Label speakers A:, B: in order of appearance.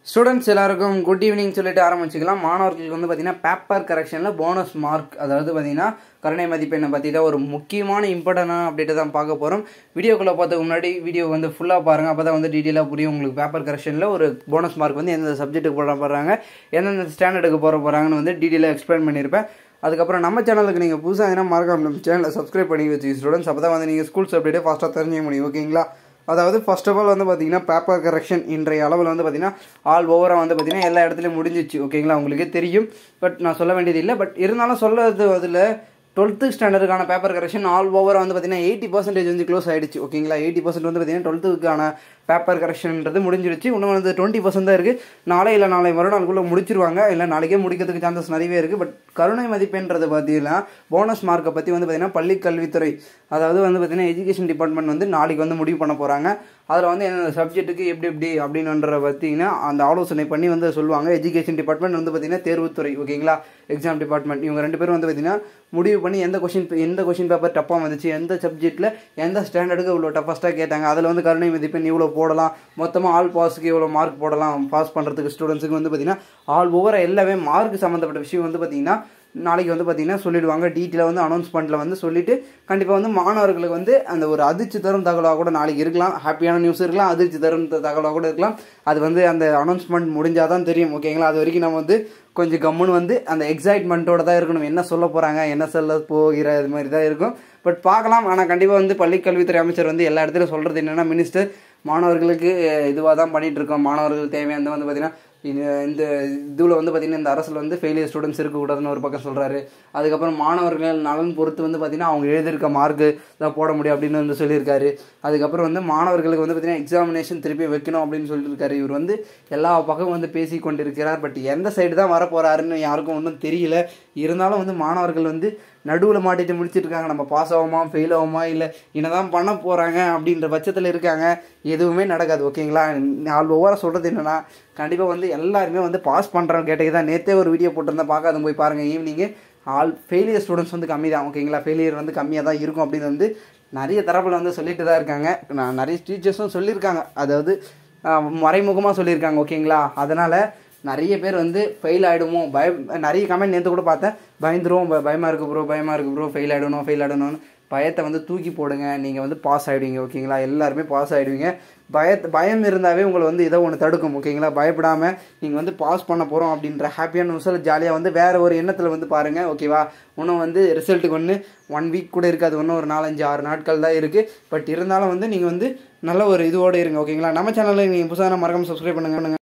A: students எல்லாருக்கும் good evening சொல்லிட்டு ஆரம்பிச்சுக்கலாம் மாணவர்களுக்கு வந்து பார்த்தீங்கன்னா பேப்பர் கரெக்ஷனில் போனஸ் மார்க் அதாவது பார்த்தீங்கன்னா கருணை மதிப்பெண்ணை பற்றி தான் ஒரு முக்கியமான இம்பார்ட்டண்டான அப்டேட்டை தான் பார்க்க போகிறோம் வீடியோக்குள்ளே பார்த்துக்கு முன்னாடி வீடியோ வந்து ஃபுல்லாக பாருங்கள் அப்போ தான் வந்து டீட்டெயிலாக புரியும் உங்களுக்கு பேப்பர் கரெக்ஷனில் ஒரு போனஸ் மார்க் வந்து எந்தெந்த சப்ஜெக்ட்டுக்கு போட போகிறாங்க எந்தெந்த ஸ்டாண்டர்டுக்கு போட போகிறாங்கன்னு வந்து டீட்டெயிலாக எக்ஸ்பிளைன் பண்ணியிருப்பேன் அதுக்கப்புறம் நம்ம சேனலுக்கு நீங்கள் புதுசாக எதனா மறக்காம நம்ம சேனலை சப்ஸ்கிரைப் பண்ணி வச்சு ஸ்டூடெண்ட்ஸ் அப்போ தான் வந்து நீங்கள் ஸ்கூல்ஸ் அப்டேட்டே ஃபாஸ்ட்டாக தெரிஞ்சிக்க முடியும் ஓகேங்களா அதாவது ஃபர்ஸ்ட் ஆஃப் ஆல் வந்து பார்த்தீங்கன்னா பேப்பர் கரெக்ஷன் இன்றைய அளவில் வந்து பார்த்தீங்கன்னா ஆல் ஓவராக வந்து பார்த்தீங்கன்னா எல்லா இடத்துலையும் முடிஞ்சிச்சு ஓகேங்களா உங்களுக்கே தெரியும் பட் நான் சொல்ல வேண்டியது இல்லை பட் இருந்தாலும் சொல்றது அதில் டுவெல்த்து ஸ்டாண்டர்டுக்கான பேப்பர் கரெக்ஷன் ஆல் ஓவராக வந்து பார்த்தீங்கன்னா எயிட்டி பர்சன்டேஜ் வந்து க்ளோஸ் ஆயிடுச்சு ஓகேங்களா எயிட்டி பர்சன்ட் வந்து பார்த்தீங்கன்னா டுவெல்த்துக்கான பேப்பர் கரெக்ஷன்ன்றது முடிஞ்சிருச்சு இன்னும் வந்து டுவெண்ட்டி பர்சன்ட் தான் இருக்குது நாளை இல்லை நாளை மறுநாளுக்குள்ளே முடிச்சிருவாங்க இல்லை நாளைக்கே முடிக்கிறதுக்கு சான்சஸ் நிறையவே இருக்குது பட் கருணை மதிப்பெண்றது பார்த்தீங்கன்னா போனஸ் மார்க்கை பற்றி வந்து பார்த்தீங்கன்னா பள்ளி கல்வித்துறை அதாவது வந்து பார்த்தீங்கன்னா எஜுகேஷன் டிபார்ட்மெண்ட் வந்து நாளைக்கு வந்து முடிவு பண்ண போகிறாங்க அதில் வந்து எந்தெந்த சப்ஜெக்ட்டுக்கு எப்படி எப்படி அப்படின்ற பார்த்தீங்கன்னா அந்த ஆலோசனை பண்ணி வந்து சொல்லுவாங்க எஜுகேஷன் டிபார்ட்மெண்ட் வந்து பார்த்தீங்கன்னா தேர்வுத்துறை ஓகேங்களா எக்ஸாம் டிபார்ட்மெண்ட் இவங்க ரெண்டு பேரும் வந்து பார்த்தீங்கன்னா முடிவு பண்ணி எந்த கொஷின் எந்த கொஷின் பேப்பர் டப்பாக வந்துச்சு எந்த சப்ஜெக்ட்டில் எந்த ஸ்டாண்டர்டுக்கு இவ்வளோ டஃபஸ்ட்டாக கேட்டாங்க அதில் வந்து கருணை மதிப்பெண் இவ்வளோ போடலாம் மொத்தமாக ஆல் பாஸுக்கு இவ்வளோ மார்க் போடலாம் பாஸ் பண்ணுறதுக்கு ஸ்டூடெண்ட்ஸுக்கு வந்து பார்த்தீங்கன்னா ஆல் ஓவர் எல்லாமே மார்க் சம்மந்தப்பட்ட விஷயம் வந்து பார்த்தீங்கன்னா நாளைக்கு வந்து பார்த்தீங்கன்னா சொல்லிடுவாங்க டீட்டெயிலாக வந்து அனௌன்ஸ்மெண்ட்டில் வந்து சொல்லிட்டு கண்டிப்பாக வந்து மாணவர்களுக்கு வந்து அந்த ஒரு அதிர்ச்சி தரும் தகவலாக கூட நாளைக்கு இருக்கலாம் ஹாப்பியான நியூஸ் இருக்கலாம் அதிர்ச்சி தரும் தகவலாக கூட இருக்கலாம் அது வந்து அந்த அனௌன்ஸ்மெண்ட் முடிஞ்சால் தான் தெரியும் ஓகேங்களா அது வரைக்கும் நம்ம வந்து கொஞ்சம் கம்முன்னு வந்து அந்த எக்ஸைட்மெண்ட்டோட தான் இருக்கணும் என்ன சொல்ல போகிறாங்க என்ன சொல்ல போகிற இது மாதிரி தான் இருக்கும் பட் பார்க்கலாம் ஆனால் கண்டிப்பாக வந்து பள்ளி கல்வித்துறை அமைச்சர் வந்து எல்லா இடத்துலையும் சொல்கிறது என்னென்னா மினிஸ்டர் மாணவர்களுக்கு இதுவாக தான் பண்ணிகிட்டு இருக்கோம் மாணவர்கள் தேவையானது வந்து பார்த்திங்கன்னா இந்த இதில் வந்து பார்த்திங்கன்னா இந்த அரசில் வந்து ஃபெயிலியர் ஸ்டூடெண்ட்ஸ் இருக்கக்கூடாதுன்னு ஒரு பக்கம் சொல்கிறாரு அதுக்கப்புறம் மாணவர்கள் நலன் பொறுத்து வந்து பார்த்திங்கன்னா அவங்க எழுதியிருக்க மார்க்கு தான் போட முடியும் அப்படின்னு வந்து சொல்லியிருக்காரு அதுக்கப்புறம் வந்து மாணவர்களுக்கு வந்து பார்த்திங்கன்னா எக்ஸாமினேஷன் திருப்பி வைக்கணும் அப்படின்னு சொல்லியிருக்காரு இவர் வந்து எல்லா பக்கம் வந்து பேசி கொண்டிருக்கிறார் பட் எந்த சைடு தான் வரப்போகிறாருன்னு யாருக்கும் ஒன்றும் தெரியல இருந்தாலும் வந்து மாணவர்கள் வந்து நடுவில் மாட்டிட்டு முடிச்சிட்டு இருக்காங்க நம்ம பாஸ் ஆகுமா ஃபெயில் ஆகுமா இல்லை என்னதான் பண்ண போகிறாங்க அப்படின்ற பட்சத்தில் இருக்காங்க எதுவுமே நடக்காது ஓகேங்களா ஆள் ஒவ்வொரு சொல்கிறது என்னென்னா கண்டிப்பாக வந்து எல்லாருமே வந்து பாஸ் பண்ணுற கேட்டது தான் நேற்றே ஒரு வீடியோ போட்டிருந்தா பார்க்காத போய் பாருங்கள் ஈவினிங்கு ஆல் ஃபெயிலியர் ஸ்டூடெண்ட்ஸ் வந்து கம்மி தான் ஓகேங்களா ஃபெயிலியர் வந்து கம்மியாக தான் இருக்கும் அப்படின்னு வந்து நிறைய தரப்பில் வந்து சொல்லிட்டு தான் இருக்காங்க நான் நிறைய டீச்சர்ஸும் சொல்லியிருக்காங்க அதாவது மறைமுகமாக சொல்லியிருக்காங்க ஓகேங்களா அதனால் நிறைய பேர் வந்து ஃபெயில் ஆகிடுமோ பய நிறைய கமெண்ட் நேற்று கூட பார்த்தேன் பயந்துரும் பயமாக இருக்குது ப்ரோ பயமாக இருக்குது ப்ரோ ஃபெயில் ஆகிடணும் ஃபெயில் ஆகிடணும்னு பயத்தை வந்து தூக்கி போடுங்க நீங்கள் வந்து பாஸ் ஆகிடுவீங்க ஓகேங்களா எல்லாருமே பாஸ் ஆகிடுவீங்க பய பயம் இருந்தாவே உங்களை வந்து இதை ஒன்று தடுக்கும் ஓகேங்களா பயப்படாமல் நீங்கள் வந்து பாஸ் பண்ண போகிறோம் அப்படின்ற ஹாப்பியான நியூஸில் ஜாலியாக வந்து வேறு ஒரு எண்ணத்தில் வந்து பாருங்கள் ஓகேவா இன்னும் வந்து ரிசல்ட்டுக்கு ஒன்று ஒன் வீக் கூட இருக்காது ஒன்றும் ஒரு நாலஞ்சு ஆறு நாட்கள் தான் இருக்குது பட் இருந்தாலும் வந்து நீங்கள் வந்து நல்ல ஒரு இதுவோடு இருங்க ஓகேங்களா நம்ம சேனலில் நீங்கள் புதுசாக மறக்காமல் சப்ஸ்கிரைப் பண்ணுங்க